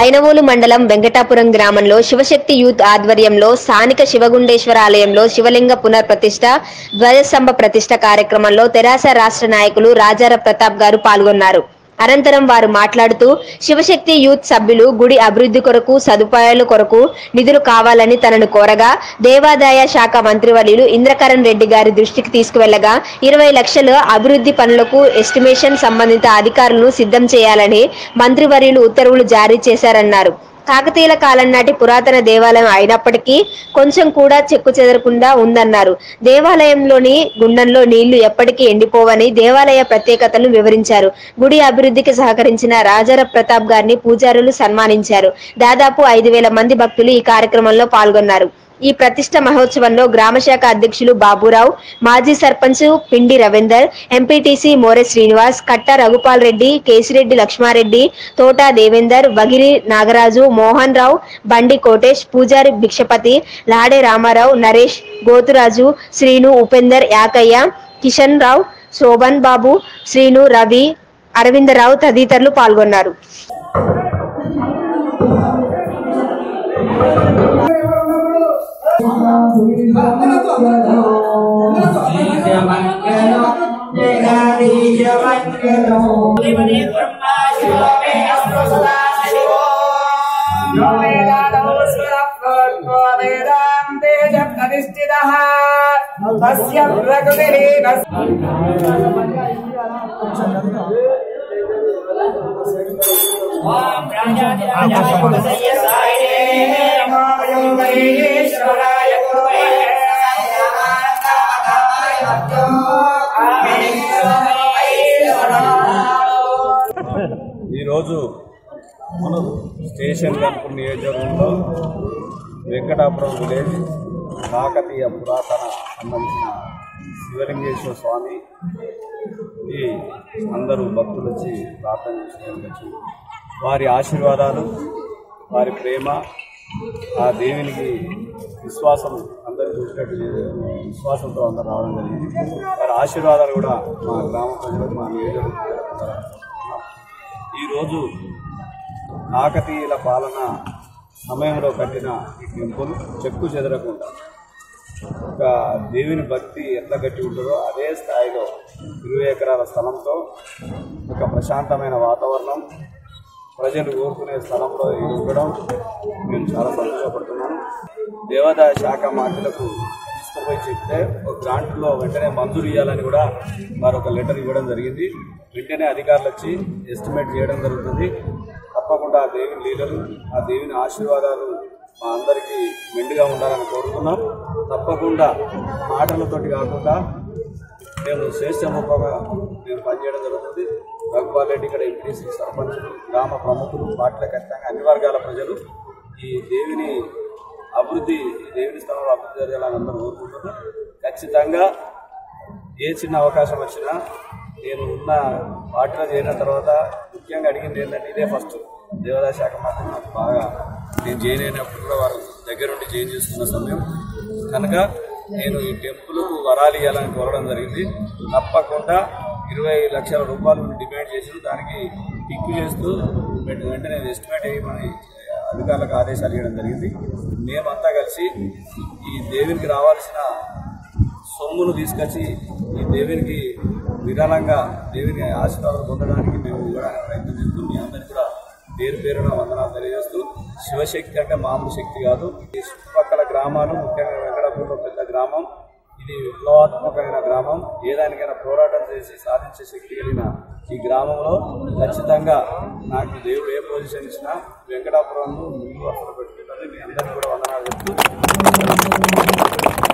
ఐనవోలు మండలం వెంకటాపురం గ్రామంలో శివశక్తి యూత్ ఆధ్వర్యంలో స్థానిక శివగుండేశ్వర ఆలయంలో శివలింగ పునర్ప్రతిష్ఠ ధ్వజస్తంభ ప్రతిష్ఠ కార్యక్రమంలో తెరాస రాష్ట్ర నాయకులు రాజార ప్రతాప్ గారు పాల్గొన్నారు అనంతరం వారు మాట్లాడుతూ శివశక్తి యూత్ సభ్యులు గుడి అభివృద్ధి కొరకు సదుపాయాల కొరకు నిధులు కావాలని తనను కోరగా దేవాదాయ శాఖ మంత్రివర్యులు ఇంద్రకరణ్ రెడ్డి గారి దృష్టికి తీసుకువెళ్లగా ఇరవై లక్షల అభివృద్ధి పనులకు ఎస్టిమేషన్ సంబంధిత అధికారులను సిద్ధం చేయాలని మంత్రివర్యులు ఉత్తర్వులు జారీ చేశారన్నారు కాకతీయుల కాలం నాటి పురాతన దేవాలయం అయినప్పటికీ కొంచెం కూడా చెక్కు చెదరకుండా ఉందన్నారు దేవాలయంలోని గుండంలో నీళ్లు ఎప్పటికీ ఎండిపోవని దేవాలయ ప్రత్యేకతలను వివరించారు గుడి అభివృద్ధికి సహకరించిన రాజార ప్రతాప్ గారిని పూజారులు సన్మానించారు దాదాపు ఐదు వేల మంది భక్తులు ఈ కార్యక్రమంలో పాల్గొన్నారు ఈ ప్రతిష్ట మహోత్సవంలో గ్రామశాఖ అధ్యక్షులు బాబురావు మాజీ సర్పంచ్ పిండి రవీందర్ ఎంపీటీసీ మోరె శ్రీనివాస్ కట్ట రఘుపాల్ రెడ్డి కేసిరెడ్డి లక్ష్మారెడ్డి తోటా దేవేందర్ వగిరి నాగరాజు మోహన్ రావు బండి కోటేష్ పూజారి భిక్షపతి లాడే రామారావు నరేష్ గోతురాజు శ్రీను ఉపేందర్ యాకయ్య కిషన్ రావు శోభన్ బాబు శ్రీను రవి అరవిందరావు తదితరులు పాల్గొన్నారు తస్య రఘువీరేణ ఈరోజు మనం స్టేషన్ కనుక నియోజకవర్గంలో వెంకటాపురం విలేజ్ కాకతీయ పురాతన సంబంధించిన శివలింగేశ్వర స్వామి ఈ అందరూ భక్తులు వచ్చి ప్రార్థన చేసుకోవచ్చు వారి ఆశీర్వాదాలు వారి ప్రేమ ఆ దేవునికి విశ్వాసం అందరూ చూసినట్టు విశ్వాసంతో అందరూ రావడం జరిగింది వారి ఆశీర్వాదాలు కూడా మా గ్రామ ప్రజలకు మా నియోజకవర్గ ఈరోజు కాకతీయుల పాలన సమయంలో కట్టిన ఈ టెంపుల్ చెక్కు చెదరకుండా ఒక దేవుని భక్తి ఎట్లా కట్టి ఉంటుందో అదే స్థాయిలో ఇరవై ఎకరాల స్థలంతో ఒక ప్రశాంతమైన వాతావరణం ప్రజలు కోరుకునే స్థలంలో ఇది ఉండడం మేము చాలా సంతోషపడుతున్నాను దేవాదాయ శాఖ మంత్రులకు తీసుకుపోయి చెప్తే ఒక గ్రాంట్లో వెంటనే మంజూరు ఇవ్వాలని కూడా వారు ఒక లెటర్ ఇవ్వడం జరిగింది వెంటనే అధికారులు వచ్చి ఎస్టిమేట్ చేయడం జరుగుతుంది తప్పకుండా ఆ దేవుని లీలలు ఆ దేవుని ఆశీర్వాదాలు మా అందరికీ మెండుగా ఉండాలని కోరుతున్నాం తప్పకుండా మాటలతోటి కాకుండా మేము శ్రేష్టముఖంగా మేము పనిచేయడం జరుగుతుంది రఘుపాల్ రెడ్డి ఇక్కడ ఎంపీసీ సర్పంచులు గ్రామ ప్రముఖులు పార్టీలకు ఖచ్చితంగా అన్ని వర్గాల ప్రజలు ఈ దేవిని అభివృద్ధి ఈ దేవుని స్థలంలో అభివృద్ధి జరగాలని అందరూ కోరుకుంటున్నారు ఖచ్చితంగా ఏ చిన్న అవకాశం వచ్చినా నేను ఉన్న పార్టీలో చేరిన తర్వాత ముఖ్యంగా అడిగింది ఏంటంటే ఇదే ఫస్ట్ దేవాదాయ శాఖ మాత్రం నాకు బాగా నేను జైన్ అయినప్పుడు కూడా వారు దగ్గరుండి జైన్ చేసుకున్న సమయం కనుక నేను ఈ టెంపుల్కు వరాలు ఇవ్వాలని కోరడం జరిగింది తప్పకుండా ఇరవై లక్షల రూపాయలు డిమాండ్ చేసి దానికి టిక్కు చేస్తూ వెంట- వెంటనే ఎస్టిమేట్ వేయమని అధికారులకు ఆదేశాలు ఇవ్వడం జరిగింది మేమంతా కలిసి ఈ దేవునికి రావాల్సిన సొమ్మును తీసుకొచ్చి ఈ దేవునికి విరాళంగా దేవుని ఆశీర్వాదం పొందడానికి మేము ఇవ్వడానికి ప్రయత్నం చేస్తూ మీ అందరికీ కూడా పేరు పేరున వందనాలు తెలియజేస్తూ శివశక్తి అంటే మామూలు శక్తి కాదు ఈ చుట్టుపక్కల గ్రామాలు ముఖ్యంగా వెంకటాపురంలో పెద్ద గ్రామం ఇది విప్లవాత్మకమైన గ్రామం ఏ దానికైనా పోరాటం చేసి సాధించే శక్తి కలిగిన ఈ గ్రామంలో ఖచ్చితంగా నాకు దేవుడు ఏ పొజిషన్ ఇచ్చినా వెంకటాపురం ముందు వరుసలో పెట్టుకుంటుంది మీ అందరికీ కూడా వందనాలు చెప్తూ